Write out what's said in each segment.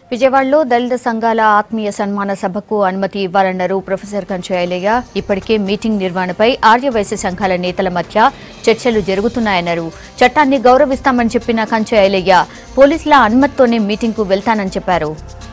విజయవాడలో దళిత సంఘాల ఆత్మీయ సన్మాన సభకు అనుమతి ఇవ్వాలన్నారు ప్రొఫెసర్ కంచయ్యలయ్య ఇప్పటికే మీటింగ్ నిర్వహణపై ఆర్యవైశ్య సంఘాల నేతల మధ్య చర్చలు జరుగుతున్నాయన్నారు చట్టాన్ని గౌరవిస్తామని చెప్పిన కంచయ్యలయ్య పోలీసుల అనుమతితోనే మీటింగ్కు వెళ్తానని చెప్పారు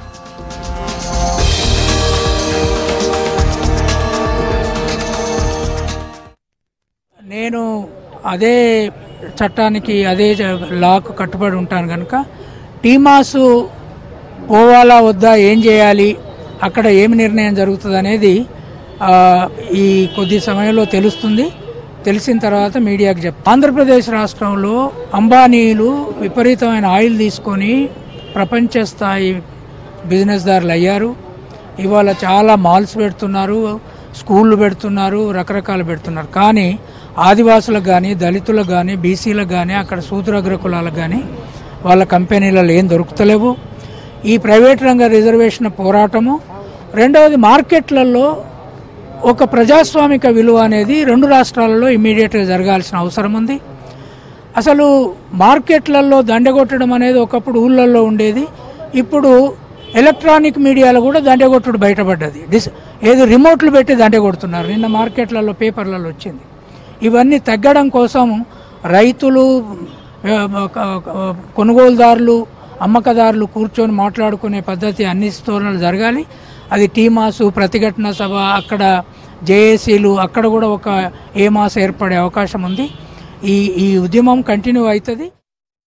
నేను అదే చట్టానికి అదే జ- లాకు కట్టుబడి ఉంటాను కనుక టీమాసు పోవాలా వద్దా ఏం చేయాలి అక్కడ ఏమి నిర్ణయం జరుగుతుంది అనేది ఆ, ఈ కొద్ది సమయంలో తెలుస్తుంది తెలిసిన తర్వాత మీడియాకి చెప్తాను ఆంధ్రప్రదేశ్ రాష్ట్రంలో అంబానీలు విపరీతమైన ఆయిల్ తీసుకొని ప్రపంచ స్థాయి బిజినెస్దారులు అయ్యారు ఇవాళ చాలా మాల్స్ పెడుతున్నారు స్కూళ్ళు పెడుతున్నారు రకరకాలు పెడుతున్నారు కానీ ఆదివాసులకు కానీ దళితులకు కానీ బీసీలకు కానీ అక్కడ శూద్రగ్ర కులాలకు కానీ వాళ్ళ కంపెనీలలో ఏం దొరుకుతలేవు ఈ ప్రైవేట్ రంగ రిజర్వేషన్ పోరాటము రెండవది మార్కెట్లలో ఒక ప్రజాస్వామిక విలువ అనేది రెండు రాష్ట్రాలలో ఇమీడియట్గా జరగాల్సిన అవసరం ఉంది అసలు మార్కెట్లలో దండగొట్టడం అనేది ఒకప్పుడు ఊళ్ళల్లో ఉండేది ఇప్పుడు ఎలక్ట్రానిక్ మీడియాలో కూడా దండగొట్టుడు బయటపడ్డది డిస్ ఏది రిమోట్లు పెట్టి దండగొడుతున్నారు నిన్న మార్కెట్లలో పేపర్లలో వచ్చింది ఇవన్నీ తగ్గడం కోసం రైతులు ఆ, క- క- కొనుగోలుదారులు అమ్మకదారులు కూర్చొని మాట్లాడుకునే పద్ధతి అన్ని స్థోరణలు జరగాలి అది టీమాసు ప్రతిఘటన సభ అక్కడ జేఏసీలు అక్కడ కూడా ఒక ఏ మాస ఏర్పడే అవకాశం ఉంది ఈ ఈ ఉద్యమం కంటిన్యూ అవుతుంది